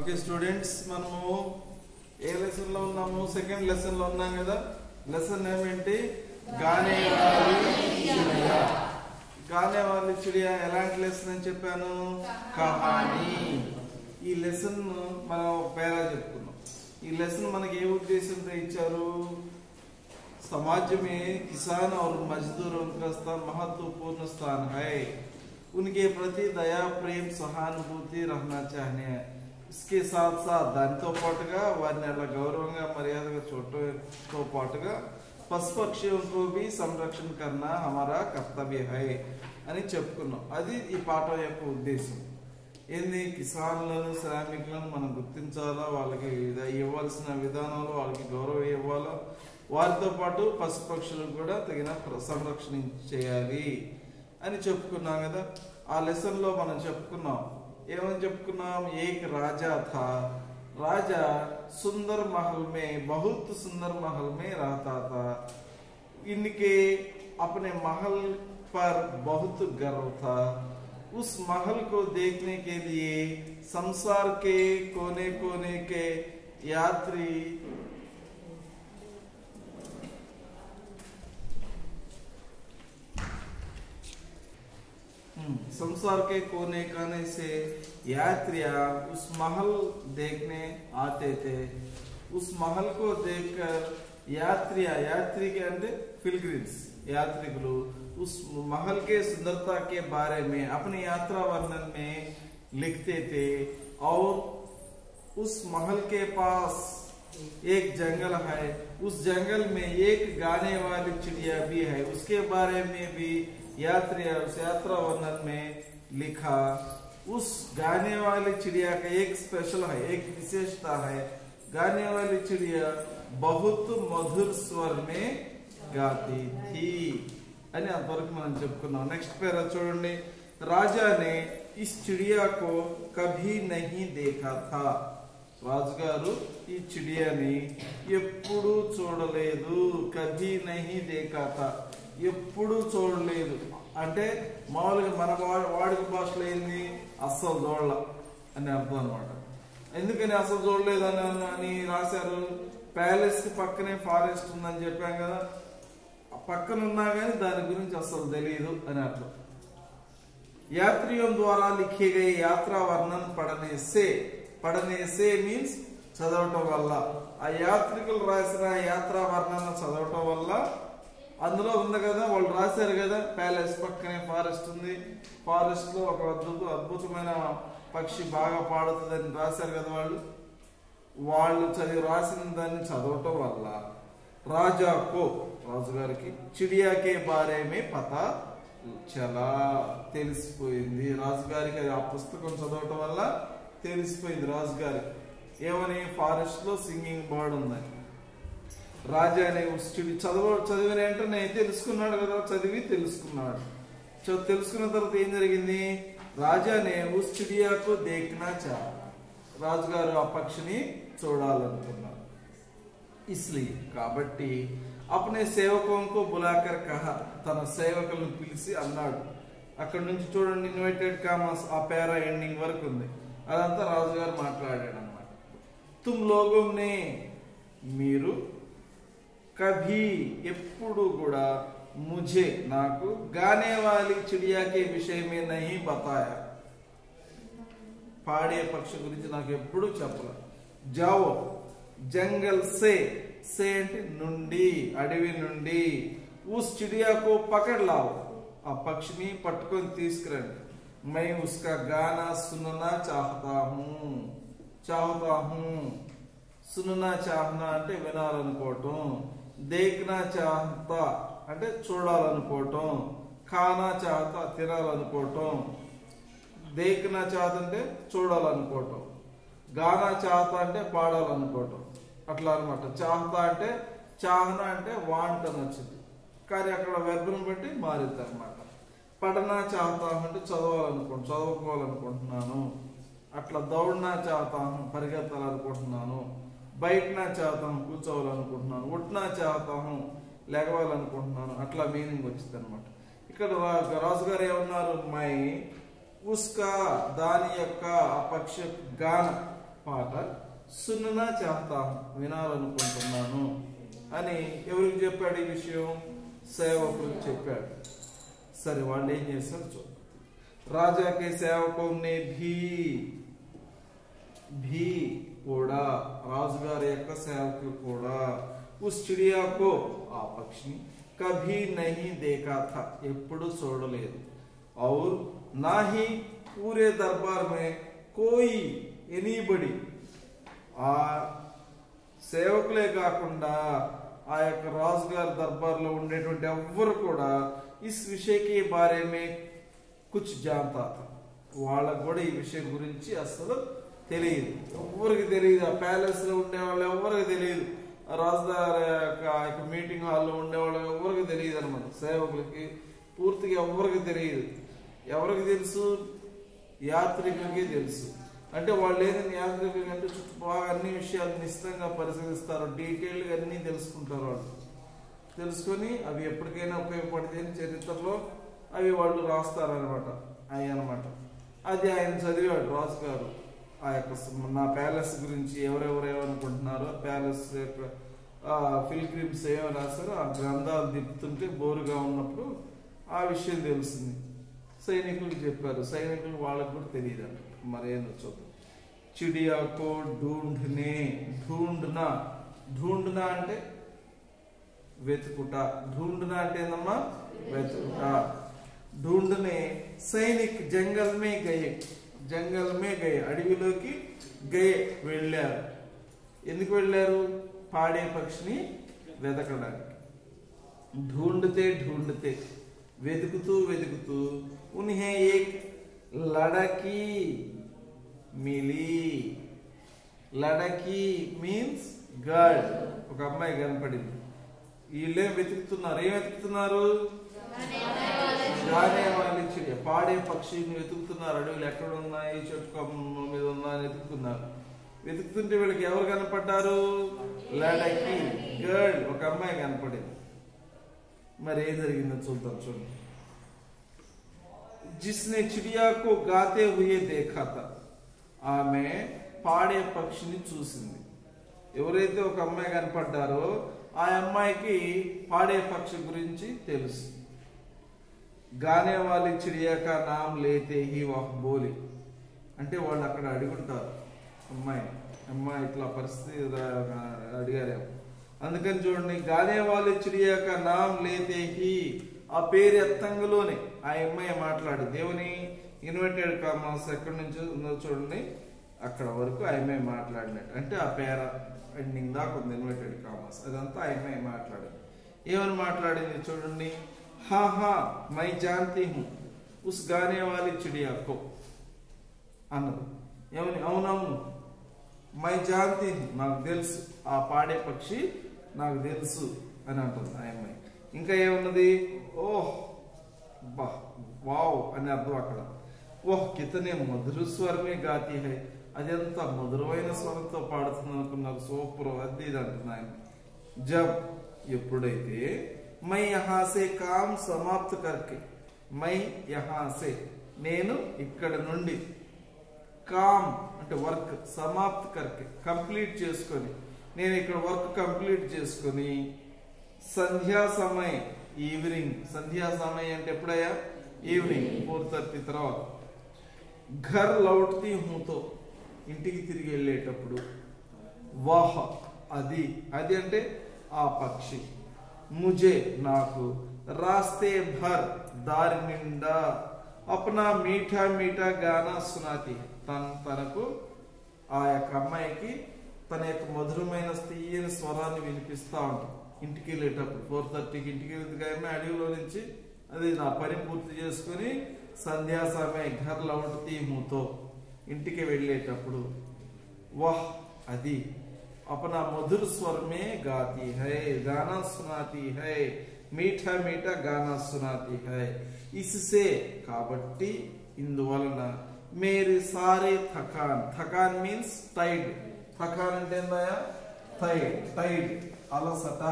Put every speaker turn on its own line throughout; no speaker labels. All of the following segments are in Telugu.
ఓకే స్టూడెంట్స్ మనము ఏ లెసన్ లో ఉన్నాము సెకండ్ లెసన్ లో ఉన్నాం కదా లెసన్ ఏమేంటి గానే వాలి చిడియా గానే వాలి చిడియా ఎలాంటి లెసన్ అని చెప్పాను కహానీ ఈ లెసన్ మనం ఒక పేరా చెప్పుకున్నాం ఈ లెసన్ మనకి ఏ ఉద్దేశంతో ఇచ్చారు समाज में किसान और मजदूरों का स्थान महत्वपूर्ण स्थान है उनके प्रति दया प्रेम सहानुभूति रहना चाहिए इसके साथ साथ దానితో పాటుగా వారిని అలా గౌరవంగా మర్యాదగా చూడటంతో పాటుగా పశుపక్షుల को भी సంరక్షణ करना हमारा कर्तव्य है అని చెప్పుకున్నాం అది ఈ పాఠం యొక్క ఉద్దేశం ఏంది కిసాన్లను శ్రామికులను మనం గుర్తించాలా వాళ్ళకి విధ- ఇవ్వాల్సిన విధానాలు వాళ్ళకి గౌరవం ఇవ్వాలా వారితో పాటు పశుపక్షులకు కూడా తగిన ప్ర- సంరక్షణ చేయాలి అని చెప్పుకున్నాం కదా ఆ లెసన్ లో మనం చెప్పుకున్నాం ఏమని చెప్పుకున్నాం ఏక్ రాజా థా రాజా సుందర్ महल में बहुत सुंदर महल में रहता था इनके अपने महल पर बहुत गर्व था उस महल को देखने के लिए संसार के कोने कोने के यात्री हम्म, संसार के कोने कोने से यात्रिया उस महल देखने आते थे उस महल को देखकर यात्रिया यात्री के अंदर फिलग्रिम्स यात्रिकुలు उस महल के सुंदरता के बारे में अपने यात्रा वर्णन में लिखते थे और उस महल के पास एक जंगल है उस जंगल में एक गाने वाली चिड़िया भी है उसके बारे में भी यात्री उस यात्रा वर्णन में लिखा उस गाने वाली चिड़िया का एक स्पेशल है एक विशेषता है गाने वाली चिड़िया बहुत मधुर स्वर में गाती थी అని అంతవరకు మనం చెప్పుకున్నాం నెక్స్ట్ పేర చూడండి రాజా నే ఇస్ చిడియా కో కభీ నహీ దేఖా థా రాజుగారు ఈ చిడియాని ఎప్పుడూ చూడలేదు కభీ నహీ దేఖా థా ఎప్పుడూ చూడలేదు అంటే మామూలుగా మన వా- వాడుక భాషలో ఏంది అస్సలు చూడల అని అర్థం అనమాట ఎందుకని అసలు చూడలేదు అని అని రాశారు ప్యాలెస్ కి పక్కనే ఫారెస్ట్ ఉందని చెప్పాం కదా ఆ పక్కన ఉన్నా కానీ దాని గురించి అసలు తెలియదు అని అర్థం यात्रियों द्वारा लिखे गए यात्रा वर्णन पढ़ने से पढ़ने से మీన్స్ చదవటం వల్ల ఆ యాత్రికులు రాసిన యాత్రా వర్ణన చదవటం వల్ల అందులో ఉంది కదా వాళ్ళు రాశారు కదా ప్యాలెస్ పక్కనే ఫారెస్ట్ ఉంది ఫారెస్ట్ లో ఒక అద్భుత అద్భుతమైన పక్షి బాగా పాడుతుందని రాశారు కదా వాళ్ళు వాళ్ళు చదివి రాసిన దాన్ని చదవటం వల్ల రాజాకో రాజుగారికి చిడియాకే బారేమే పత చాలా తెలిసిపోయింది రాజుగారికి అది ఆ పుస్తకం చదవటం వల్ల తెలిసిపోయింది రాజుగారికి ఏమని ఫారెస్ట్ లో సింగింగ్ బర్డ్ ఉందని రాజా అనే చిడి చదవ చదివిన వెంటనే తెలుసుకున్నాడు కదా చదివి తెలుసుకున్నాడు సో తెలుసుకున్న తర్వాత ఏం జరిగింది రాజానే ఉస్ చిడియాకు దేకినా చా రాజుగారు ఆ పక్షిని చూడాలనుకున్నారు ఇస్లియే కాబట్టి అప్నే సేవకంకు బులాకర్ కహ తన సేవకులను పిలిచి అన్నాడు అక్కడ నుంచి చూడండి ఇన్వైటెడ్ కామర్స్ ఆ పేరా ఎండింగ్ వరకు ఉంది అదంతా రాజుగారు మాట్లాడాడు అనమాట తుమ్ లోగంనే మీరు కభీ ఎప్పుడు కూడా ముझे నాకు గానే వాలి చిడియాకే విషయమే నహీ బతాయా పాడే పక్షి గురించి నాకు ఎప్పుడు చెప్పలే జావో జంగల్ సే సే అంటే నుండి అడవి నుండి ఉస్ చిడియాకు పకడ్లావు ఆ పక్షిని పట్టుకొని తీసుకురండి మై ఉస్కా గానా సుననా చాహతా హూ చాహతా హూ సుననా చాహనా అంటే వినాలనుకోవటం దేఖ్నా చాహతా అంటే చూడాలనుకోవటం ఖానా చాహతా తినాలనుకోవటం దేఖనా చాహత అంటే చూడాలనుకోవటం గానా చాహత అంటే పాడాలనుకోవటం అట్లా అనమాట చాహత అంటే చాహన అంటే వాంట్ అని వచ్చింది కానీ అక్కడ వెర్బను బట్టి మారింది అనమాట పడనా చాహత అంటే చదవాలనుకుంటు చదువుకోవాలనుకుంటున్నాను అట్లా దౌడనా చాహతాను పరిగెత్తాలనుకుంటున్నాను బయటనా చాహతాను కూర్చోవాలనుకుంటున్నాను ఉట్నా చాహతాను లేగవాలనుకుంటున్నాను అట్లా మీనింగ్ వచ్చింది అనమాట ఇక్కడ రా- రాజుగారు ఏమన్నారు మై ఉస్కా దాని యొక్క ఆ పక్షి గాన పాట సున్నా చేస్తాను వినాలనుకుంటున్నాను అని ఎవరికి చెప్పాడు ఈ విషయం సేవకులకు చెప్పాడు సరే వాళ్ళు ఏం చేశారు చూద్దాం రాజాకి సేవకుని భీ भी కూడా రాజుగారి యొక్క సేవకులు కూడా ఉస్ చిడియాకో ఆ పక్షిని కభీ నహీ దేఖా థా ఎప్పుడు చూడలేదు और ना ही पूरे दरबार में कोई ఎనీబడి ఆ సేవకులే కాకుండా ఆ యొక్క రాజుగారి దర్బార్లో ఉండేటువంటి ఎవ్వరు కూడా ఇస్ విషయకి బారేమే కుచ్ జాంతా థా వాళ్ళకు కూడా ఈ విషయం గురించి అసలు తెలియదు ఎవరికి తెలియదు ఆ ప్యాలెస్ లో ఉండే వాళ్ళు ఎవరికి తెలియదు ఆ రాజుగారి యొక్క ఆ యొక్క మీటింగ్ హాల్లో ఉండే వాళ్ళకి ఎవరికి తెలియదు అనమాట సేవకులకి పూర్తిగా ఎవరికి తెలియదు ఎవరికి తెలుసు యాత్రికులకి తెలుసు అంటే వాళ్ళు ఏదైనా యాత్రికులు అంటే చుట్టూ బాగా అన్ని విషయాలు నిశ్చితంగా పరిశీలిస్తారు డీటెయిల్గా అన్ని తెలుసుకుంటారు వాళ్ళు తెలుసుకొని అవి ఎప్పటికైనా ఉపయోగపడితే చరిత్రలో అవి వాళ్ళు రాస్తారనమాట అవి అనమాట అది ఆయన చదివాడు రాజు గారు ఆ యొక్క స- నా ప్యాలెస్ గురించి ఎవరెవరు ఏమనుకుంటున్నారో ప్యాలెస్ యొక్క ఫిల్గ్రిమ్స్ ఏమో రాస్తారో ఆ గ్రంథాలు దిప్పుతుంటే బోరుగా ఉన్నప్పుడు ఆ విషయం తెలిసింది సైనికులకు చెప్పారు సైనికులు వాళ్ళకు కూడా తెలియదు అంట మరి ఏందో చూద్దాం చిడియాకో ఢూంఢ్నే ఢూంఢ్నా ఢూంఢ్నా అంటే వెతుకుట ఢూంఢ్నా అంటే ఏందమ్మా వెతుకుట ఢూంఢ్నే సైనిక్ జంగల్ మే గయే జంగల్ మే గయే అడవిలోకి గయే వెళ్ళారు ఎందుకు వెళ్ళారు పాడే పక్షిని వెతకడానికి ढूंढते ढूंढते వెతుకుతూ వెతుకుతూ ఉన్హే ఏక్ లడకి మిలి లడకి మీన్స్ గర్ల్ ఒక అమ్మాయి కనపడింది వీళ్ళేం వెతుకుతున్నారు ఏం వెతుకుతున్నారు గానే వాళ్ళు చిడి పాడే పక్షిని వెతుకుతున్నారు అడవులు ఎక్కడ ఉన్నాయి చెట్టు కొమ్మ మీద ఉన్నా అని వెతుకుతున్నారు వెతుకుతుంటే వీళ్ళకి ఎవరు కనపడ్డారు లడకి గర్ల్ ఒక అమ్మాయి కనపడింది మరి ఏం జరిగిందో చూద్దాం చూడండి జిస్నే చిడియా కో గాతే హుయే దేఖా తా ఆమె పాడే పక్షిని చూసింది ఎవరైతే ఒక అమ్మాయి కనపడ్డారో ఆ అమ్మాయికి పాడే పక్షి గురించి తెలుసు గానే వాలి చిడియా కా నామ్ లేతే హీ వహ్ బోలి అంటే వాళ్ళు అక్కడ అడుగుంటారు అమ్మాయి అమ్మాయి ఇట్లా పరిస్థితి రా- అడిగారేమో అందుకని చూడండి గానే వాళ్ళు చిడియాక నామ్ లేతే హీ ఆ పేరు ఎత్తంగలోనే ఆ అమ్మాయి మాట్లాడి దేవుని ఇన్వర్టెడ్ కామర్స్ ఎక్కడి నుంచి ఉందో చూడండి అక్కడ వరకు ఆ అమ్మాయి మాట్లాడినట్టు అంటే ఆ పేర ఎండింగ్ దాకా ఉంది ఇన్వర్టెడ్ కామర్స్ అదంతా ఆ అమ్మాయి మాట్లాడింది ఏమని మాట్లాడింది చూడండి హా హా మై జాంతి హూ ఉస్ గానే వాలి చిడియాకో అన్నది ఏమని అవునవును మై జాంతి హూ, నాకు తెలుసు ఆ పాడే పక్షి నాకు తెలుసు అని అంటుంది ఆ అమ్మాయి ఇంకా ఏమున్నది ఓహ్ బా వావ్ అని అర్థం అక్కడ ఓహ్ కితనే మధుర స్వరమే గాతి హై అదెంత మధురమైన స్వరంతో పాడుతుంది అనుకున్నారు సూపర్ అది ఇది అంటుంది ఆయన జబ్ ఎప్పుడైతే మై యహాసే కామ్ సమాప్త కర్కే మై యహాసే నేను ఇక్కడ నుండి కామ్ అంటే వర్క్ సమాప్త్ కర్కే కంప్లీట్ చేసుకొని నేను ఇక్కడ వర్క్ కంప్లీట్ చేసుకొని సంధ్యా సమయం ఈవినింగ్ సంధ్యా సమయం అంటే ఎప్పుడయ్యా ఈవినింగ్ ఫోర్ థర్టీ తర్వాత ఘర్ లౌట్తి హూతో ఇంటికి తిరిగి వెళ్ళేటప్పుడు వాహ అది అది అంటే ఆ పక్షి ముజే నాకు రాస్తే భర్ దారి నిండా అప్నా మీఠా మీఠా గానా సునాతి తన తనకు ఆ యొక్క అమ్మాయికి తన యొక్క మధురమైన తీయని స్వరాన్ని వినిపిస్తా ఉంటాం ఇంటికి వెళ్ళేటప్పుడు ఫోర్ థర్టీకి ఇంటికి వెళ్ళేది అడవిలో నుంచి అది నా పని పూర్తి చేసుకుని సంధ్యా సమయం ఘర్ లౌట్తి మూతో ఇంటికి వెళ్ళేటప్పుడు వాహ్ అది अपना मधुर स्वर में गाती है गाना सुनाती है मीठा मीठा गाना सुनाती है इससे కాబట్టి ఇందువలన మేరీ సారే థకాన్ థకాన్ మీన్స్ టైడ్ థకాన్ అంటే ఏందయ్యా టైడ్ టైడ్ అలసట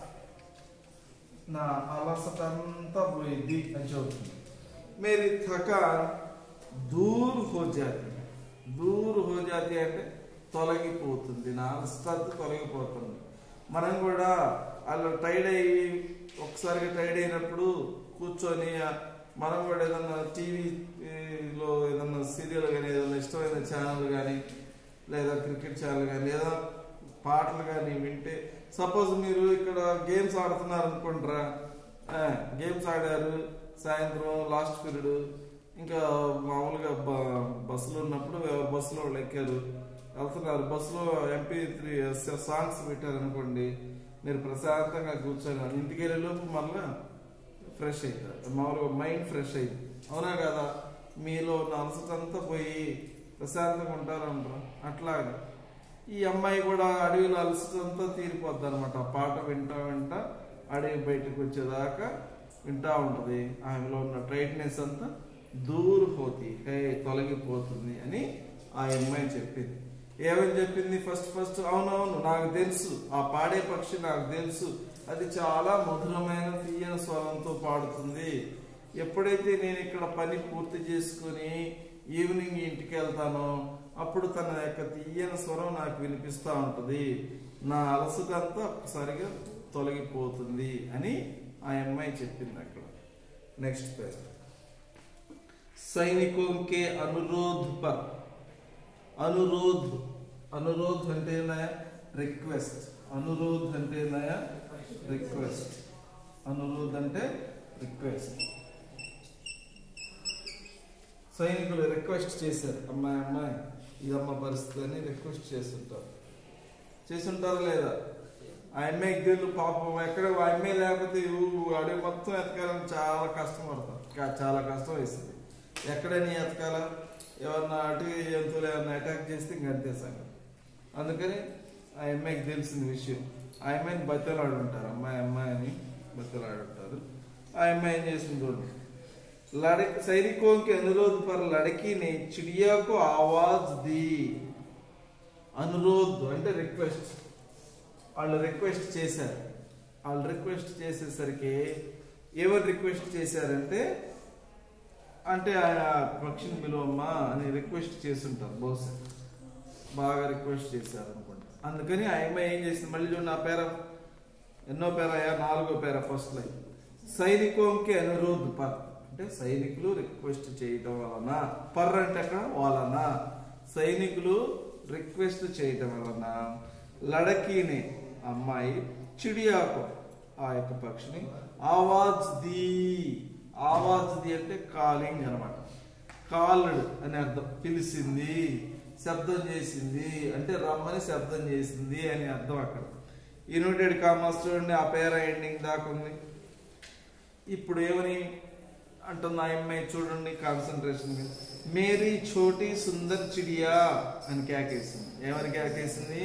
నా అలసట అంతా పోయింది అని చెబుతుంది మేరీ థకాన్ దూర్ హో జాతి దూర్ హో జాతి అంటే తొలగిపోతుంది నా అలసట తొలగిపోతుంది మనం కూడా వాళ్ళు టైడ్ అయ్యి ఒకసారిగా టైడ్ అయినప్పుడు కూర్చొని ఆ, మనం కూడా ఏదన్నా టీవీలో ఏదన్నా సీరియల్ కానీ ఏదైనా ఇష్టమైన ఛానల్ కానీ లేదా క్రికెట్ ఛానల్ కానీ లేదా పాటలు కానీ వింటే సపోజ్ మీరు ఇక్కడ గేమ్స్ ఆడుతున్నారు అనుకుంటారా గేమ్స్ ఆడారు సాయంత్రం లాస్ట్ పీరియడ్ ఇంకా మామూలుగా బ- బస్సులో ఉన్నప్పుడు ఎవరు బస్సులో వాళ్ళు ఎక్కారు వెళ్తున్నారు బస్సులో ఎంపీ త్రీ సాంగ్స్ పెట్టారు అనుకోండి మీరు ప్రశాంతంగా కూర్చొని ఇంటికి వెళ్ళే లోపు మళ్ళా ఫ్రెష్ అవుతారు మామూలుగా మైండ్ ఫ్రెష్ అయింది అవునా కదా మీలో ఉన్న అలసట అంతా పోయి ప్రశాంతంగా ఉంటారు అంటారు అట్లాగే ఈ అమ్మాయి కూడా అడవిలో అలసట అంతా తీరిపోద్ది అనమాట పాట వింటా వింటా అడవి బయటకు వచ్చేదాకా వింటా ఉంటది ఆమెలో ఉన్న టైట్నెస్ అంతా దూరిపోతుంది హే తొలగిపోతుంది అని ఆ అమ్మాయి చెప్పింది ఏమని చెప్పింది ఫస్ట్ ఫస్ట్ అవునవును నాకు తెలుసు ఆ పాడే పక్షి నాకు తెలుసు అది చాలా మధురమైన తీయని స్వరంతో పాడుతుంది ఎప్పుడైతే నేను ఇక్కడ పని పూర్తి చేసుకుని ఈవినింగ్ ఇంటికి వెళ్తానో అప్పుడు తన యొక్క తీయని స్వరం నాకు వినిపిస్తూ ఉంటుంది నా అలసట అంతా ఒక్కసారిగా తొలగిపోతుంది అని ఆ అమ్మాయి చెప్పింది అక్కడ నెక్స్ట్ పేజ్ सैनिकों के अनुरोध पर अनुरोध अनुरोध అంటే నయ రిక్వెస్ట్ అనురోధ్ అంటే నయ రిక్వెస్ట్ అనురోధ్ అంటే రిక్వెస్ట్ సైనికులు రిక్వెస్ట్ చేశారు అమ్మాయి అమ్మాయి ఇదమ్మ పరిస్థితి అని రిక్వెస్ట్ చేస్తుంటారు చేసుంటారా లేదా ఆ అమ్మాయికి తెలుసు పాపం ఎక్కడ ఆ అమ్మాయి లేకపోతే ఊ- అడవి మొత్తం ఎతకాలని చాలా కష్టం పడతాం కా- చాలా కష్టం వేస్తుంది ఎక్కడని ఎతకాల ఎవరన్నా అటవీ జంతువులు ఏమన్నా అటాక్ చేస్తే ఇంక అంతే సంగతి అందుకని ఆ అమ్మాయికి తెలిసిన విషయం ఆ అమ్మాయిని బతిలాడు ఉంటారు అమ్మాయి అమ్మాయి అని బతిలాడు ఉంటారు ఆ అమ్మాయి ఏం చేసింది చూడండి लड़क सैनिकों के अनुरोध पर लड़की ने चिड़िया को आवाज दी అనురోధ్ అంటే రిక్వెస్ట్ వాళ్ళు రిక్వెస్ట్ చేశారు వాళ్ళు రిక్వెస్ట్ చేసేసరికి ఎవరు రిక్వెస్ట్ చేశారంటే అంటే ఆయన పక్షిని పిలువమ్మా అని రిక్వెస్ట్ చేస్తుంటారు బహుశా బాగా రిక్వెస్ట్ చేశారు అనుకుంటా అందుకని ఆ అమ్మాయి ఏం చేసింది మళ్ళీ చూడండి ఆ పేర ఎన్నో పేర నాలుగో పేర ఫస్ట్ లైన్ సైనికోంకి అనురోధ్ పర్ అంటే సైనికులు రిక్వెస్ట్ చేయటం వలన పర్ అంటే అక్కడ వలన సైనికులు రిక్వెస్ట్ చేయటం వలన లడకీని అమ్మాయి చిడియాకు ఆ యొక్క పక్షిని ఆవాజ్ ది ఆవాజ్ ది అంటే కాలింగ్ అన్నమాట కాల్డ్ అని అర్థం పిలిచింది శబ్దం చేసింది అంటే రమ్మని శబ్దం చేసింది అని అర్థం అక్కడ యునైటెడ్ కామర్స్ చూడండి ఆ పేర ఎండింగ్ దాకా ఉంది ఇప్పుడు ఏమని అంటుంది ఆ అమ్మాయి చూడండి కాన్సన్ట్రేషన్ మేరీ చోటి సుందర్ చిడియా అని కేకేసింది ఏమని కేకేసింది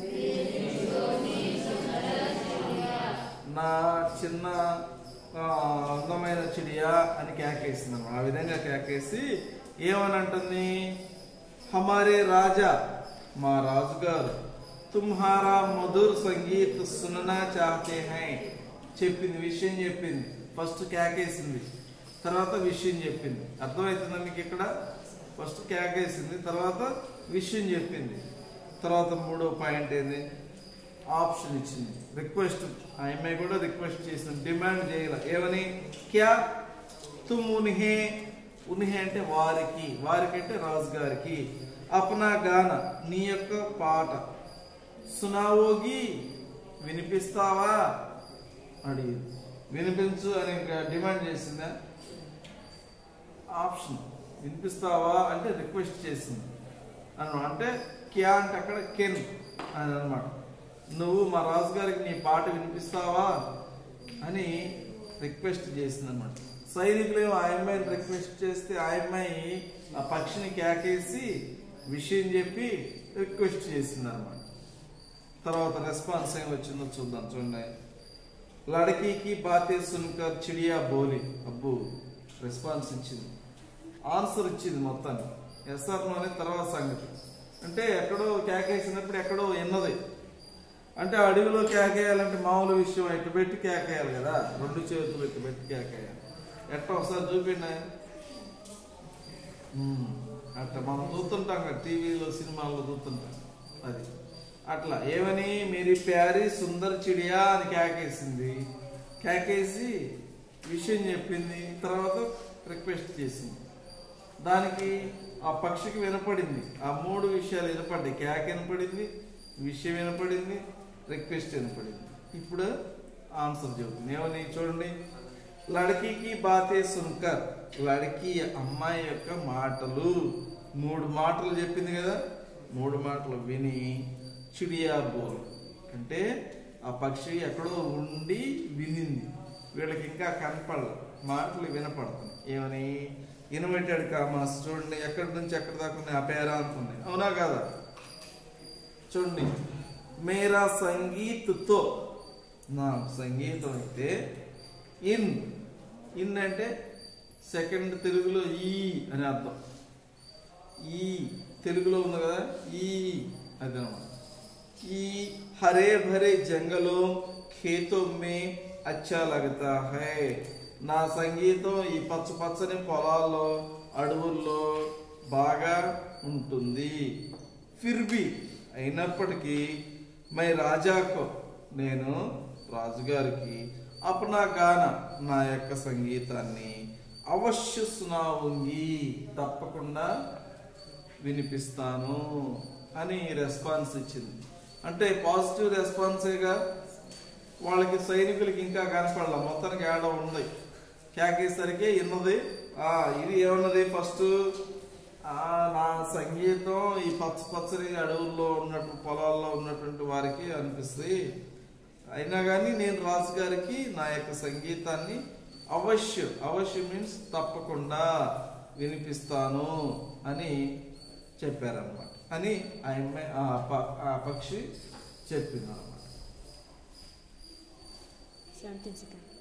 నా చిన్న ఆ, అందమైన చిడియా అని కేకేసింది అన్నమాట ఆ విధంగా కేకేసి ఏమని అంటుంది హమారే రాజా మా రాజుగారు తుమ్హారా మధుర్ సంగీత్ సుననా చాహతే హై చెప్పింది విషయం చెప్పింది ఫస్ట్ కేకేసింది తర్వాత విషయం చెప్పింది అర్థమవుతుందా మీకు ఇక్కడ ఫస్ట్ కేకేసింది తర్వాత విషయం చెప్పింది తర్వాత మూడో పాయింట్ ఏంది ఆప్షన్ ఇచ్చింది రిక్వెస్ట్ ఆ అమ్మాయి కూడా రిక్వెస్ట్ చేసింది డిమాండ్ చేయాల ఏమని క్యా తుమ్ ఉన్హే ఉన్హే అంటే వారికి వారికి అంటే రాజు గారికి అప్నా గాన నీ యొక్క పాట సునావోగి వినిపిస్తావా అడిగింది వినిపించు అని ఇంకా డిమాండ్ చేసిందా ఆప్షన్ వినిపిస్తావా అంటే రిక్వెస్ట్ చేసింది అన్న అంటే క్యా అంటే అక్కడ కెన్ అని అనమాట నువ్వు మా రాజుగారికి నీ పాట వినిపిస్తావా అని రిక్వెస్ట్ చేసింది అనమాట సైనికులు ఏమో ఆ అమ్మాయిని రిక్వెస్ట్ చేస్తే ఆ అమ్మాయి ఆ పక్షిని కేకేసి విషయం చెప్పి రిక్వెస్ట్ చేసింది అనమాట తర్వాత రెస్పాన్స్ ఏం వచ్చిందో చూద్దాం చూడండి లడకీకి బాతే సున్కర్ చిడియా బోలి అబ్బు రెస్పాన్స్ ఇచ్చింది ఆన్సర్ ఇచ్చింది మొత్తాన్ని ఎస్ఆర్ అనే తర్వాత సంగతి అంటే ఎక్కడో కేకేసినప్పుడు ఎక్కడో ఎన్నది అంటే అడవిలో కేకేయాలంటే మామూలు విషయం ఇటు పెట్టి కేకేయాలి కదా రెండు చేతులు ఇటు పెట్టి కేకేయాలి ఎట్ట ఒకసారి చూపిండి అట్ట మనం చూస్తుంటాం కదా టీవీలో సినిమాల్లో చూస్తుంటాం అది అట్లా ఏమని మీరు ప్యారి సుందర్ చిడియా అని కేకేసింది కేకేసి విషయం చెప్పింది తర్వాత రిక్వెస్ట్ చేసింది దానికి ఆ పక్షికి వినపడింది ఆ మూడు విషయాలు వినపడ్డాయి కేక వినపడింది విషయం వినపడింది రిక్వెస్ట్ వినపడింది ఇప్పుడు ఆన్సర్ చెబుతుంది ఏమని చూడండి లడకీకి బాతే సున్కర్ లడకీ అమ్మాయి యొక్క మాటలు మూడు మాటలు చెప్పింది కదా మూడు మాటలు విని చిడియా బోల్ అంటే ఆ పక్షి ఎక్కడో ఉండి వినింది వీళ్ళకి ఇంకా కనపడదు మాటలు వినపడుతుంది ఏమని ఇన్వైటెడ్ కామర్స్ చూడండి ఎక్కడి నుంచి ఎక్కడి దాకా ఉన్నాయి ఆ పేరా అనుకుంది అవునా కాదా చూడండి మేరా సంగీత్తో నా సంగీతం అయితే ఇన్ ఇన్ అంటే సెకండ్ తెలుగులో ఈ అని అర్థం ఈ తెలుగులో ఉంది కదా ఈ అది అన్నమాట ఈ హరే భరే జంగలో ఖేతో మే అచ్చా లగతా హై నా సంగీతం ఈ పచ్చ పచ్చని పొలాల్లో అడవుల్లో బాగా ఉంటుంది ఫిర్బి అయినప్పటికీ మై రాజాకో నేను రాజుగారికి అపనా గాన నా యొక్క సంగీతాన్ని అవశ్య సునావుంగి తప్పకుండా వినిపిస్తాను అని రెస్పాన్స్ ఇచ్చింది అంటే పాజిటివ్ రెస్పాన్సేగా వాళ్ళకి సైనికులకి ఇంకా కనపడాల మొత్తానికి ఏడ ఉంది కేకేసరికి ఇన్నది ఆ ఇది ఏమన్నది ఫస్ట్ ఆ నా సంగీతం ఈ పచ్చ పచ్చని అడవుల్లో ఉన్నట్టు పొలాల్లో ఉన్నటువంటి వారికి అనిపిస్తుంది అయినా కానీ నేను రాజుగారికి నా యొక్క సంగీతాన్ని అవశ్యం అవశ్యం మీన్స్ తప్పకుండా వినిపిస్తాను అని చెప్పారనమాట అని ఆ అమ్మాయి ఆ ప- ఆ పక్షి చెప్పింది అనమాట
సెవెంటీన్ సెకండ్